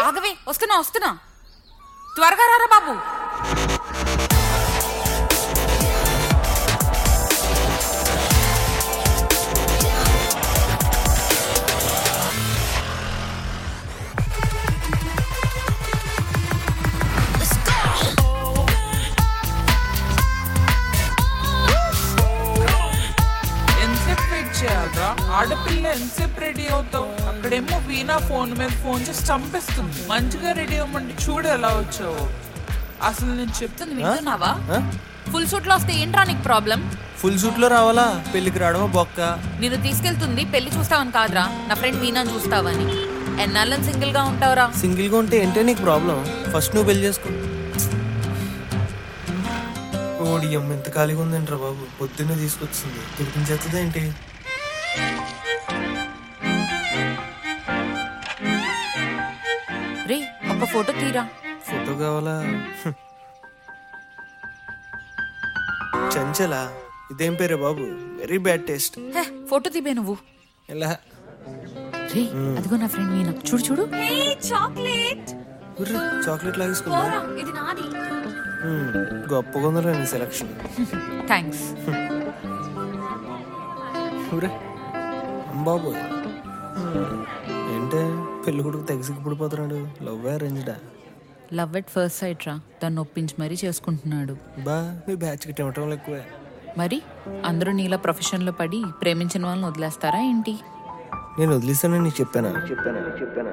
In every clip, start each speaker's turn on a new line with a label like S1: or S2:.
S1: ఆగవే వస్తున్నా వస్తున్నా త్వరగా రారా బాబు
S2: ఎంతసేపు వెయిట్ చేయాలరా ఆడపిల్ల ఎంతసేపు రెడీ అవుతావు అక్కడేమో వీణా ఫోన్ మీద ఫోన్ చేసి చంపేస్తుంది మంచిగా రెడీ అవ్వమంటే చూడు ఎలా వచ్చావు అసలు నేను చెప్తాను
S1: చెప్తుంది వింటున్నావా ఫుల్ సూట్ లో వస్తే ఏంట్రా నీకు ప్రాబ్లం
S3: ఫుల్ సూట్ లో రావాలా పెళ్లికి రావడమా బొక్క
S1: నేను తీసుకెళ్తుంది పెళ్లి చూస్తావని కాదురా నా ఫ్రెండ్ మీనా చూస్తావని ఎన్నాళ్ళని సింగిల్ గా ఉంటావురా
S3: సింగిల్ గా ఉంటే ఏంటే నీకు ప్రాబ్లం ఫస్ట్ నువ్వు పెళ్లి చేసుకో ఓడి అమ్మ ఎంత ఖాళీగా ఉందంట్రా బాబు పొద్దున్నే తీసుకొచ్చింది తినిపించేస్తుందా ఏంటి
S1: రే ఒక ఫోటో తీరా
S3: ఫోటో కావాలా హ్మ్. చంచలా ఇదేం పేరే బాబు very bad taste
S1: hey photo తీబే నువ్వు
S3: ఎలా
S1: రే అదిగో నా ఫ్రెండ్ మీనా చూడు చూడు చాక్లెట్
S3: ఉర్రే, చాక్లెట్ లాగేసుకుందా
S1: ఇది నాది
S3: హ్మ్, గొప్పగా ఉందిరా నీ సెలక్షన్
S1: థ్యాంక్స్
S3: ఊరే బాబు ఏంటే పెళ్లి కొడుకు తెగసికి పడిపోతున్నాడు లవ్ అరేంజ్డా
S1: లవ్ ఎట్ ఫస్ట్ సైట్ రా దాన్ని ఒప్పించి మరీ చేసుకుంటున్నాడు
S3: బా మీ బ్యాచ్ కి టమటం ఎక్కువే
S1: మరి అందరూ నీలా ప్రొఫెషన్లో పడి ప్రేమించిన వాళ్ళని వదిలేస్తారా ఏంటి
S3: నేను వదిలేస్తానని నీకు చెప్పానా చెప్పానా చెప్పానా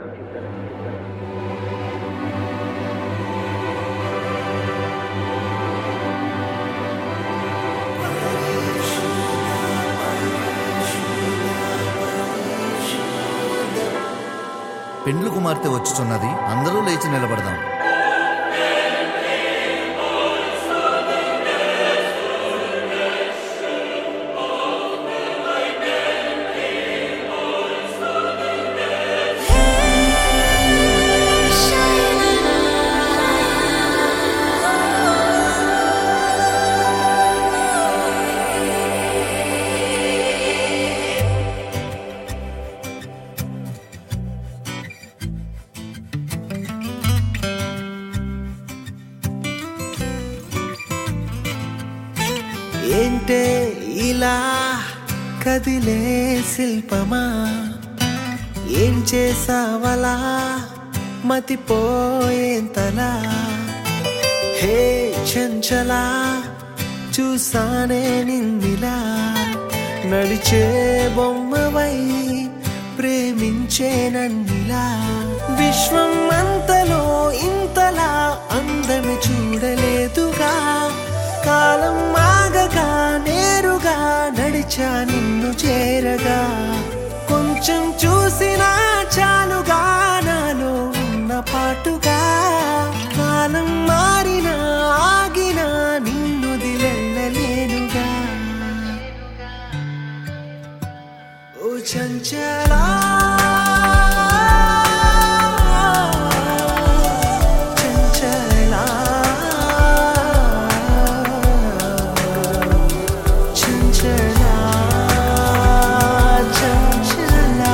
S4: పెండ్లు కుమార్తె వచ్చుచున్నది అందరూ లేచి నిలబడదాం
S3: ఏంటే ఇలా కదిలే శిల్పమా ఏం చేసావలా మతిపోయేంతలా హే చంచలా చూసానే నిన్నిలా నడిచే బొమ్మవై ప్రేమించే నన్నిలా విశ్వం అంతలో ఇంతలా అందమి చూడలేదుగా కాలం ఆగగా నేరుగా నడిచా నిన్ను చేరగా కొంచెం చూసినా చాలుగా నాలో ఉన్న పాటుగా కాలం మారినా ఆగినా నిన్ను దిలెళ్ళలేనుగా ఓ చంచలా చంచలా చంచలా చంచలా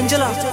S3: ఏంజలా